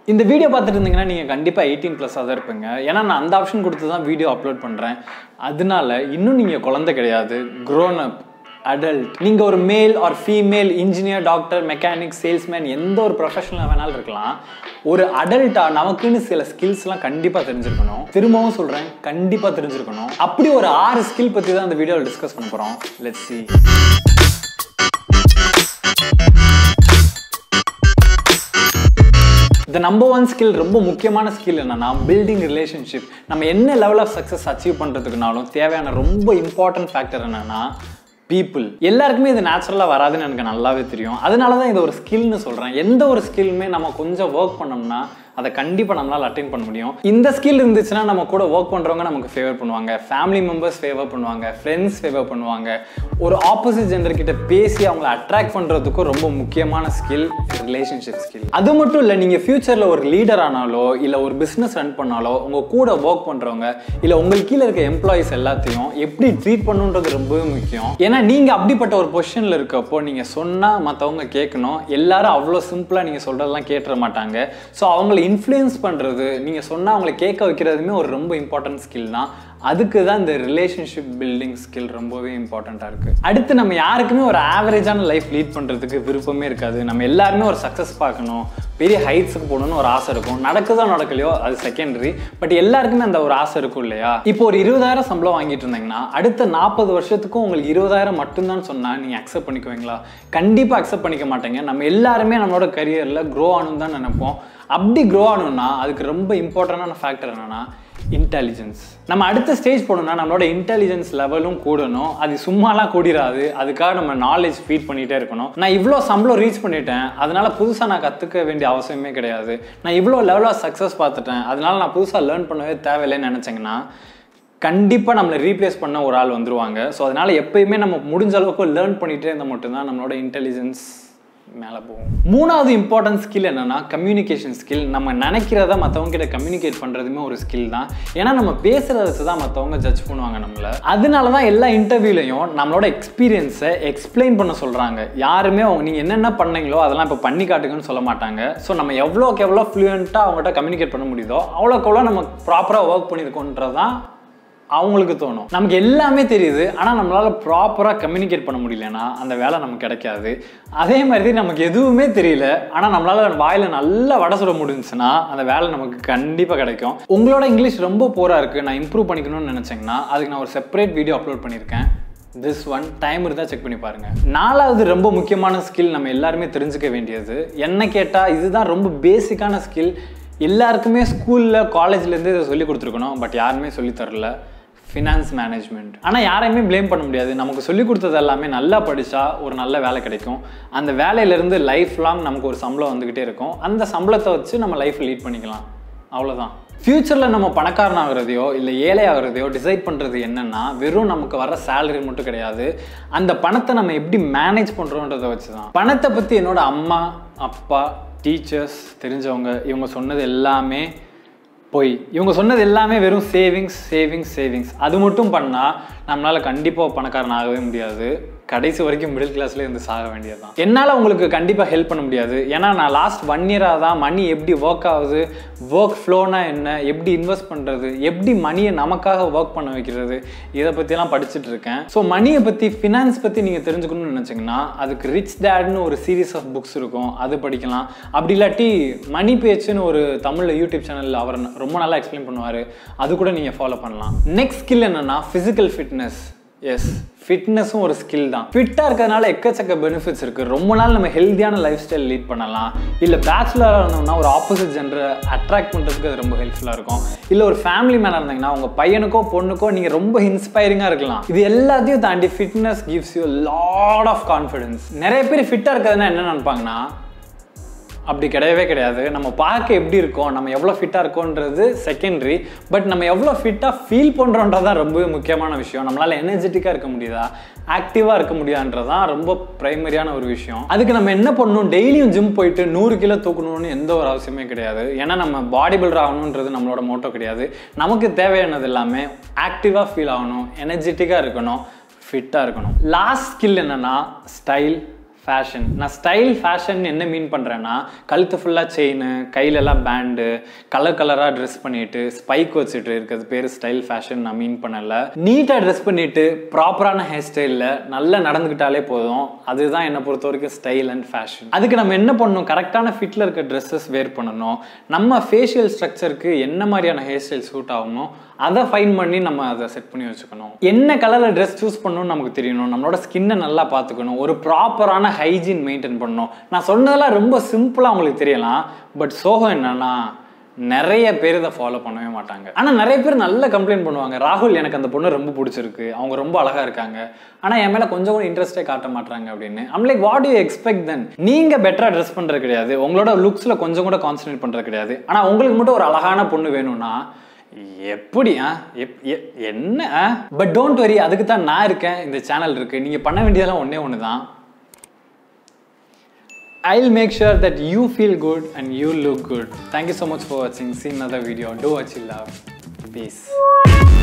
இந்த வீடியோ பார்த்துட்டு இருந்தீங்கன்னா நீங்கள் கண்டிப்பாக எயிட்டீன் ப்ளஸ் தான் இருப்பீங்க ஏன்னா நான் அந்த ஆப்ஷன் கொடுத்து தான் வீடியோ அப்லோட் பண்ணுறேன் அதனால இன்னும் நீங்கள் குழந்தை கிடையாது க்ரோன் அப் அடல்ட் நீங்கள் ஒரு male or female engineer doctor mechanic salesman எந்த ஒரு ப்ரொஃபஷனலாக வேணாலும் இருக்கலாம் ஒரு அடல்ட்டாக நமக்குன்னு சில ஸ்கில்ஸ்லாம் கண்டிப்பாக தெரிஞ்சிருக்கணும் திரும்பவும் சொல்கிறேன் கண்டிப்பாக தெரிஞ்சிருக்கணும் அப்படி ஒரு ஆறு ஸ்கில் பற்றி தான் இந்த வீடியோவில் டிஸ்கஸ் பண்ண போகிறோம் லெட்ஸ் see இந்த நம்பர் ஒன் ஸ்கில் ரொம்ப முக்கியமான ஸ்கில் என்னன்னா பில்டிங் ரிலேஷன்ஷிப் நம்ம என்ன லெவல் ஆஃப் சக்ஸஸ் அச்சீவ் பண்ணுறதுக்குனாலும் தேவையான ரொம்ப இம்பார்ட்டன்ட் ஃபேக்டர் என்னன்னா பீப்புள் எல்லாருக்குமே இது நேச்சுரலாக வராதுன்னு எனக்கு நல்லாவே தெரியும் அதனால தான் இது ஒரு ஸ்கில்னு சொல்கிறேன் எந்த ஒரு ஸ்கில்லுமே நம்ம கொஞ்சம் ஒர்க் பண்ணோம்னா அதை கண்டிப்பாக நம்மளால் அட்டைன் பண்ண முடியும் இந்த ஸ்கில் இருந்துச்சுன்னா நம்ம கூட ஒர்க் பண்ணுறவங்க நமக்கு ஃபேவர் பண்ணுவாங்க ஃபேமிலி மெம்பர்ஸ் ஃபேவர் பண்ணுவாங்க ஃப்ரெண்ட்ஸ் ஃபேவர் பண்ணுவாங்க ஒரு ஆப்போசிட் ஜெண்டர் கிட்ட பேசி அவங்கள அட்ராக்ட் பண்ணுறதுக்கும் ரொம்ப முக்கியமான ஸ்கில் ரிலேஷன்ஷிப் ஸ்கில் அது மட்டும் இல்லை நீங்கள் ஃபியூச்சரில் ஒரு லீடர் ஆனாலோ இல்லை ஒரு பிஸ்னஸ் ரன் பண்ணாலோ உங்கள் கூட ஒர்க் பண்ணுறவங்க இல்லை உங்களுக்கு கீழே இருக்க எம்ப்ளாயிஸ் எல்லாத்தையும் எப்படி ட்ரீட் பண்ணுன்றது ரொம்பவே முக்கியம் ஏன்னா நீங்கள் அப்படிப்பட்ட ஒரு பொசிஷனில் இருக்கப்போ நீங்கள் சொன்னால் மற்றவங்க கேட்கணும் எல்லாரும் அவ்வளோ சிம்பிளாக நீங்கள் சொல்கிறதெல்லாம் கேட்டுற மாட்டாங்க ஸோ அவங்கள இன்ஃப்ளூயன்ஸ் பண்ணுறது நீங்கள் சொன்னால் அவங்கள கேட்க வைக்கிறதுமே ஒரு ரொம்ப இம்பார்ட்டன்ட் ஸ்கில் தான் அதுக்கு தான் இந்த ரிலேஷன்ஷிப் பில்டிங் ஸ்கில் ரொம்பவே இம்பார்ட்டண்ட்டாக இருக்குது அடுத்து நம்ம யாருக்குமே ஒரு ஆவரேஜான லைஃப் லீட் பண்ணுறதுக்கு விருப்பமே இருக்காது நம்ம எல்லாருமே ஒரு சக்ஸஸ் பார்க்கணும் பெரிய ஹைட்ஸுக்கு போகணும்னு ஒரு ஆசை இருக்கும் நடக்குதோ நடக்கலையோ அது செகண்டரி பட் எல்லாருக்குமே அந்த ஒரு ஆசை இருக்கும் இல்லையா இப்போ ஒரு இருபதாயிரம் சம்பளம் வாங்கிட்டு இருந்தீங்கன்னா அடுத்த நாற்பது வருஷத்துக்கும் உங்களுக்கு இருபதாயிரம் மட்டும்தான் சொன்னால் நீங்கள் அக்செப்ட் பண்ணிக்குவீங்களா கண்டிப்பாக அக்செப்ட் பண்ணிக்க மாட்டேங்க நம்ம எல்லாருமே நம்மளோட கரியரில் க்ரோ ஆகணும் தான் நினைப்போம் அப்படி க்ரோ ஆகணும்னா அதுக்கு ரொம்ப இம்பார்ட்டண்டான ஃபேக்டர் என்னென்னா இன்டெலிஜென்ஸ் நம்ம அடுத்த ஸ்டேஜ் போகணும்னா நம்மளோட இன்டெலிஜென்ஸ் லெவலும் கூடணும் அது சும்மாலாம் கூடிராது அதுக்காக நம்ம நாலேஜ் ஃபீட் பண்ணிகிட்டே இருக்கணும் நான் இவ்வளோ சம்பளம் ரீச் பண்ணிட்டேன் அதனால புதுசாக நான் கற்றுக்க வேண்டிய அவசியமே கிடையாது நான் இவ்வளோ லெவலாக சக்ஸஸ் பார்த்துட்டேன் அதனால நான் புதுசாக லேர்ன் பண்ணவே தேவையில்லைன்னு நினச்சேங்கன்னா கண்டிப்பாக நம்மளை ரீப்ளேஸ் பண்ண ஒரு ஆள் வந்துருவாங்க ஸோ அதனால் எப்பயுமே நம்ம முடிஞ்ச அளவுக்கு லேர்ன் பண்ணிகிட்டே இருந்தால் மட்டும்தான் நம்மளோட இன்டெலிஜென்ஸ் மேலே போகும் மூணாவது இம்பார்ட்டன்ட் ஸ்கில் என்னன்னா கம்யூனிகேஷன் ஸ்கில் நம்ம நினைக்கிறத மற்றவங்க கிட்ட கம்யூனிகேட் பண்ணுறதுமே ஒரு ஸ்கில் தான் ஏன்னா நம்ம பேசுகிறத வச்சு தான் மற்றவங்க ஜட்ஜ் பண்ணுவாங்க நம்மளை அதனால தான் எல்லா இன்டர்வியூலையும் நம்மளோட எக்ஸ்பீரியன்ஸை எக்ஸ்பிளைன் பண்ண சொல்கிறாங்க யாருமே அவங்க நீங்கள் என்னென்ன பண்ணீங்களோ அதெல்லாம் இப்போ பண்ணி காட்டுங்கன்னு சொல்ல மாட்டாங்க ஸோ நம்ம எவ்வளோக்கு எவ்வளோ ஃப்ளூயண்ட்டாக அவங்ககிட்ட கம்யூனிகேட் பண்ண முடியுதோ அவ்வளோக்கு எவ்வளோ நம்ம ப்ராப்பராக ஒர்க் பண்ணியிருக்கோன்றது தான் அவங்களுக்கு தோணும் நமக்கு எல்லாமே தெரியுது ஆனால் நம்மளால் ப்ராப்பராக கம்யூனிகேட் பண்ண முடியலன்னா அந்த வேலை நமக்கு கிடைக்காது அதே மாதிரி நமக்கு எதுவுமே தெரியல ஆனால் நம்மளால் வாயில் நல்லா வடை சுட முடிஞ்சுன்னா அந்த வேலை நமக்கு கண்டிப்பாக கிடைக்கும் உங்களோட இங்கிலீஷ் ரொம்ப போராக இருக்குது நான் இம்ப்ரூவ் பண்ணிக்கணும்னு நினச்சேங்கன்னா அதுக்கு நான் ஒரு செப்பரேட் வீடியோ அப்லோட் பண்ணியிருக்கேன் திஸ் ஒன் டைம் இருந்தால் செக் பண்ணி பாருங்க நாலாவது ரொம்ப முக்கியமான ஸ்கில் நம்ம எல்லாருமே தெரிஞ்சுக்க வேண்டியது என்ன கேட்டால் இதுதான் ரொம்ப பேசிக்கான ஸ்கில் எல்லாருக்குமே ஸ்கூலில் காலேஜ்லேருந்து இதை சொல்லி கொடுத்துருக்கணும் பட் யாருமே சொல்லி தரல ஃபினான்ஸ் மேனேஜ்மெண்ட் ஆனால் யாரையுமே ப்ளேம் பண்ண முடியாது நமக்கு சொல்லி கொடுத்தது எல்லாமே நல்லா படித்தா ஒரு நல்ல வேலை கிடைக்கும் அந்த வேலையிலேருந்து லைஃப் லாங் நமக்கு ஒரு சம்பளம் வந்துக்கிட்டே இருக்கும் அந்த சம்பளத்தை வச்சு நம்ம லைஃப் லீட் பண்ணிக்கலாம் அவ்வளோதான் ஃப்யூச்சரில் நம்ம பணக்காரன் ஆகிறதையோ இல்லை ஏழை ஆகிறதையோ டிசைட் பண்ணுறது என்னென்னா வெறும் நமக்கு வர சேலரி மட்டும் கிடையாது அந்த பணத்தை நம்ம எப்படி மேனேஜ் பண்ணுறோன்றதை வச்சு தான் பணத்தை பற்றி என்னோட அம்மா அப்பா டீச்சர்ஸ் தெரிஞ்சவங்க இவங்க சொன்னது எல்லாமே போய் இவங்க சொன்னது எல்லாமே வெறும் சேவிங்ஸ் சேவிங்ஸ் சேவிங்ஸ் அது மட்டும் பண்ணால் நம்மளால் கண்டிப்பாக பணக்காரன் ஆகவே முடியாது கடைசி வரைக்கும் மிடில் கிளாஸ்லேயே இருந்து சாக வேண்டியது தான் என்னால் உங்களுக்கு கண்டிப்பாக ஹெல்ப் பண்ண முடியாது ஏன்னா நான் லாஸ்ட் ஒன் இயராக தான் மணி எப்படி ஒர்க் ஆகுது ஒர்க் ஃப்ளோனா என்ன எப்படி இன்வெஸ்ட் பண்ணுறது எப்படி மணியை நமக்காக ஒர்க் பண்ண வைக்கிறது இதை பற்றிலாம் படிச்சுட்டு இருக்கேன் ஸோ மணியை பற்றி ஃபினான்ஸ் பற்றி நீங்கள் தெரிஞ்சுக்கணும்னு நினச்சிங்கன்னா அதுக்கு ரிச் டேட்னு ஒரு சீரீஸ் ஆஃப் புக்ஸ் இருக்கும் அது படிக்கலாம் அப்படி இல்லாட்டி மணி பேச்சுன்னு ஒரு தமிழில் யூடியூப் சேனலில் அவர் ரொம்ப நல்லா எக்ஸ்பிளைன் பண்ணுவார் அது கூட நீங்கள் ஃபாலோ பண்ணலாம் நெக்ஸ்ட் ஸ்கில் என்னென்னா ஃபிசிக்கல் ஃபிட்னஸ் எஸ் ஃபிட்னஸும் ஒரு ஸ்கில் தான் ஃபிட்டாக இருக்கிறதுனால எக்கச்சக்க பெனிஃபிட்ஸ் இருக்குது ரொம்ப நாள் நம்ம ஹெல்த்தியான லைஃப் ஸ்டைல் லீட் பண்ணலாம் இல்லை பேச்சுலராக இருந்தோம்னா ஒரு ஆப்போசிட் ஜெண்டரை அட்ராக்ட் பண்ணுறதுக்கு அது ரொம்ப ஹெல்ப்ஃபுல்லாக இருக்கும் இல்லை ஒரு ஃபேமிலி மேனாக இருந்தீங்கன்னா உங்கள் பையனுக்கோ பொண்ணுக்கோ நீங்கள் ரொம்ப இன்ஸ்பைரிங்காக இருக்கலாம் இது எல்லாத்தையும் தாண்டி fitness gives you lot of confidence நிறைய பேர் ஃபிட்டாக இருக்கிறதுனா என்ன நினைப்பாங்கன்னா அப்படி கிடையவே கிடையாது நம்ம பார்க்க எப்படி இருக்கோம் நம்ம எவ்வளோ ஃபிட்டாக இருக்கோன்றது செகண்டரி பட் நம்ம எவ்வளோ ஃபிட்டாக ஃபீல் பண்ணுறோன்றதான் ரொம்பவே முக்கியமான விஷயம் நம்மளால் எனர்ஜெட்டிக்காக இருக்க முடியுதா ஆக்டிவாக இருக்க முடியான்றது தான் ரொம்ப ப்ரைமரியான ஒரு விஷயம் அதுக்கு நம்ம என்ன பண்ணணும் டெய்லியும் ஜிம் போயிட்டு நூறு கிலோ தூக்கணும்னு எந்த ஒரு அவசியமே கிடையாது ஏன்னா நம்ம பாடி பில்டர் ஆகணுன்றது நம்மளோட மோட்டோ கிடையாது நமக்கு தேவையானது எல்லாமே ஆக்டிவாக ஃபீல் ஆகணும் எனர்ஜெட்டிக்காக இருக்கணும் ஃபிட்டாக இருக்கணும் லாஸ்ட் ஸ்கில் என்னென்னா ஸ்டைல் ஃபேஷன் நான் ஸ்டைல் ஃபேஷன் என்ன மீன் பண்ணுறேன்னா கழுத்து ஃபுல்லாக செயின் கையிலெல்லாம் பேண்டு கலர் கலராக ட்ரெஸ் பண்ணிட்டு ஸ்பைக் வச்சுட்டு இருக்கிறது பேர் ஸ்டைல் ஃபேஷன் நான் மீன் பண்ணல நீட்டாக ட்ரெஸ் பண்ணிட்டு ப்ராப்பரான ஹேர் ஸ்டைலில் நல்லா நடந்துக்கிட்டாலே போதும் அதுதான் என்னை பொறுத்த வரைக்கும் ஸ்டைல் அண்ட் ஃபேஷன் அதுக்கு நம்ம என்ன பண்ணணும் கரெக்டான ஃபிட்டில் இருக்க ட்ரெஸ்ஸஸ் வேர் பண்ணணும் நம்ம ஃபேஷியல் ஸ்ட்ரக்சருக்கு என்ன மாதிரியான ஹேர் ஸ்டைல் சூட் ஆகணும் அதை ஃபைன் பண்ணி நம்ம அதை செட் பண்ணி வச்சுக்கணும் என்ன கலரில் ட்ரெஸ் சூஸ் பண்ணணும்னு நமக்கு தெரியணும் நம்மளோட ஸ்கின்னை நல்லா பார்த்துக்கணும் ஒரு ப்ராப்பரான ஹைஜீன் மெயின்டைன் பண்ணணும் நான் சொன்னதெல்லாம் ரொம்ப சிம்பிளாக உங்களுக்கு தெரியலாம் பட் சோகம் என்னன்னா நிறைய பேர் இதை ஃபாலோ பண்ணவே மாட்டாங்க ஆனால் நிறைய பேர் நல்ல கம்ப்ளைண்ட் பண்ணுவாங்க ராகுல் எனக்கு அந்த பொண்ணு ரொம்ப பிடிச்சிருக்கு அவங்க ரொம்ப அழகா இருக்காங்க ஆனால் என் மேலே கொஞ்சம் கூட இன்ட்ரெஸ்டே காட்ட மாட்டாங்க அப்படின்னு um like what you expect then நீங்கள் பெட்டராக ட்ரெஸ் பண்ணுறது கிடையாது உங்களோட லுக்ஸில் கொஞ்சம் கூட கான்சன்ட்ரேட் பண்ணுறது கிடையாது ஆனால் உங்களுக்கு மட்டும் ஒரு அழகான பொண்ணு வேணும்னா எப்படி ஆ எப்- எ- என்ன பட் டோன்ட் வரி அதுக்கு தான் நான் இருக்கேன் இந்த சேனல் இருக்கு நீங்க பண்ண வேண்டியதெல்லாம் ஒண்ணே ஒன்று தான் I'll make sure that you feel good and you look good. Thank you so much for watching. See another video. Do what you love. Peace.